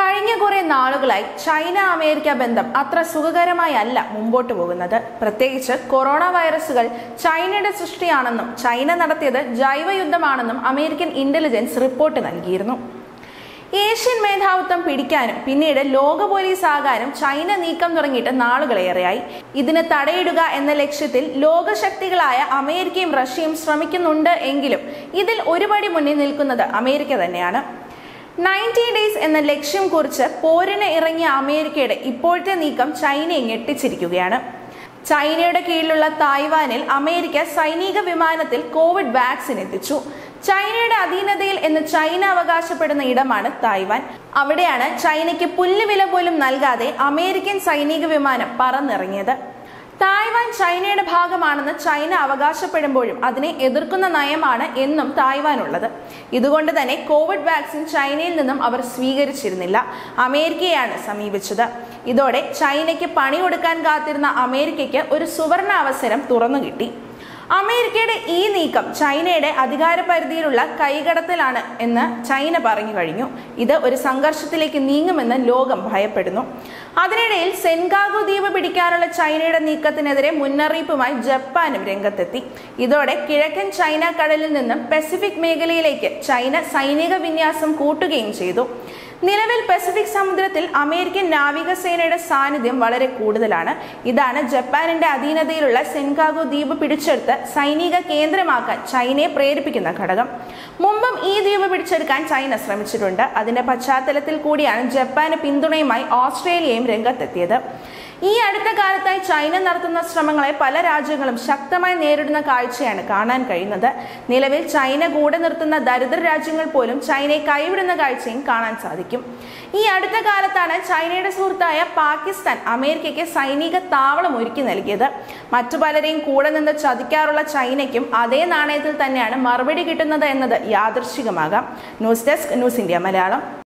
കഴിഞ്ഞ കുറെ നാളുകളായി ചൈന അമേരിക്ക ബന്ധം അത്ര സുഖകരമായി അല്ല മുമ്പോട്ട് പോകുന്നത് പ്രത്യേകിച്ച് കൊറോണ വൈറസുകൾ ചൈനയുടെ സൃഷ്ടിയാണെന്നും ചൈന നടത്തിയത് ജൈവയുദ്ധമാണെന്നും അമേരിക്കൻ ഇന്റലിജൻസ് റിപ്പോർട്ട് നൽകിയിരുന്നു ഏഷ്യൻ മേധാവിത്വം പിടിക്കാനും പിന്നീട് ലോക പോലീസ് ആകാനും ചൈന നീക്കം തുടങ്ങിയിട്ട് നാളുകളേറെയായി ഇതിന് തടയിടുക എന്ന ലക്ഷ്യത്തിൽ ലോകശക്തികളായ അമേരിക്കയും റഷ്യയും ശ്രമിക്കുന്നുണ്ട് എങ്കിലും ഇതിൽ ഒരുപടി മുന്നിൽ നിൽക്കുന്നത് അമേരിക്ക തന്നെയാണ് നയൻറ്റി ഡേയ്സ് എന്ന ലക്ഷ്യം കുറിച്ച് പോരിന് ഇറങ്ങിയ അമേരിക്കയുടെ ഇപ്പോഴത്തെ നീക്കം ചൈനയെ ഞെട്ടിച്ചിരിക്കുകയാണ് ചൈനയുടെ കീഴിലുള്ള തായ്വാനിൽ അമേരിക്ക സൈനിക വിമാനത്തിൽ കോവിഡ് വാക്സിൻ എത്തിച്ചു ചൈനയുടെ അധീനതയിൽ എന്ന് ചൈന അവകാശപ്പെടുന്ന ഇടമാണ് തായ്വാൻ അവിടെയാണ് ചൈനയ്ക്ക് പുല്ലുവില പോലും നൽകാതെ അമേരിക്കൻ സൈനിക വിമാനം പറന്നിറങ്ങിയത് തായ്വാൻ ചൈനയുടെ ഭാഗമാണെന്ന് ചൈന അവകാശപ്പെടുമ്പോഴും അതിനെ എതിർക്കുന്ന നയമാണ് എന്നും തായ്വാനുള്ളത് ഇതുകൊണ്ട് തന്നെ കോവിഡ് വാക്സിൻ ചൈനയിൽ നിന്നും അവർ സ്വീകരിച്ചിരുന്നില്ല അമേരിക്കയാണ് സമീപിച്ചത് ഇതോടെ ചൈനയ്ക്ക് പണി കൊടുക്കാൻ കാത്തിരുന്ന അമേരിക്കയ്ക്ക് ഒരു സുവർണ അവസരം തുറന്നു കിട്ടി അമേരിക്കയുടെ ഈ നീക്കം ചൈനയുടെ അധികാര പരിധിയിലുള്ള കൈകടത്തലാണ് എന്ന് ചൈന പറഞ്ഞു കഴിഞ്ഞു ഇത് ഒരു സംഘർഷത്തിലേക്ക് നീങ്ങുമെന്ന് ലോകം ഭയപ്പെടുന്നു അതിനിടയിൽ സെൻകാഗു ദ്വീപ് പിടിക്കാനുള്ള ചൈനയുടെ നീക്കത്തിനെതിരെ മുന്നറിയിപ്പുമായി ജപ്പാനും രംഗത്തെത്തി ഇതോടെ കിഴക്കൻ ചൈന കടലിൽ നിന്നും പസഫിക് മേഖലയിലേക്ക് ചൈന സൈനിക വിന്യാസം കൂട്ടുകയും ചെയ്തു നിലവിൽ പസഫിക് സമുദ്രത്തിൽ അമേരിക്കൻ നാവികസേനയുടെ സാന്നിധ്യം വളരെ കൂടുതലാണ് ഇതാണ് ജപ്പാനിന്റെ അധീനതയിലുള്ള സെൻകാഗു ദ്വീപ് പിടിച്ചെടുത്ത് സൈനിക കേന്ദ്രമാക്കാൻ ചൈനയെ പ്രേരിപ്പിക്കുന്ന ഘടകം മുമ്പും ഈ ദ്വീപ് പിടിച്ചെടുക്കാൻ ചൈന ശ്രമിച്ചിട്ടുണ്ട് അതിന്റെ പശ്ചാത്തലത്തിൽ കൂടിയാണ് ജപ്പാന് പിന്തുണയുമായി ഓസ്ട്രേലിയയും രംഗത്തെത്തിയത് ഈ അടുത്ത കാലത്തായി ചൈന നടത്തുന്ന ശ്രമങ്ങളെ പല രാജ്യങ്ങളും ശക്തമായി നേരിടുന്ന കാഴ്ചയാണ് കാണാൻ കഴിയുന്നത് നിലവിൽ ചൈന കൂടെ നിർത്തുന്ന ദരിദ്ര രാജ്യങ്ങൾ പോലും ചൈനയെ കൈവിടുന്ന കാഴ്ചയും കാണാൻ സാധിക്കും ഈ അടുത്ത കാലത്താണ് ചൈനയുടെ സുഹൃത്തായ പാകിസ്ഥാൻ അമേരിക്കയ്ക്ക് സൈനിക താവളം ഒരുക്കി നൽകിയത് മറ്റു പലരെയും കൂടെ നിന്ന് ചതിക്കാറുള്ള ചൈനയ്ക്കും അതേ നാണയത്തിൽ തന്നെയാണ് മറുപടി കിട്ടുന്നത് എന്നത് യാദൃശികമാകാം news desk news India Malayalam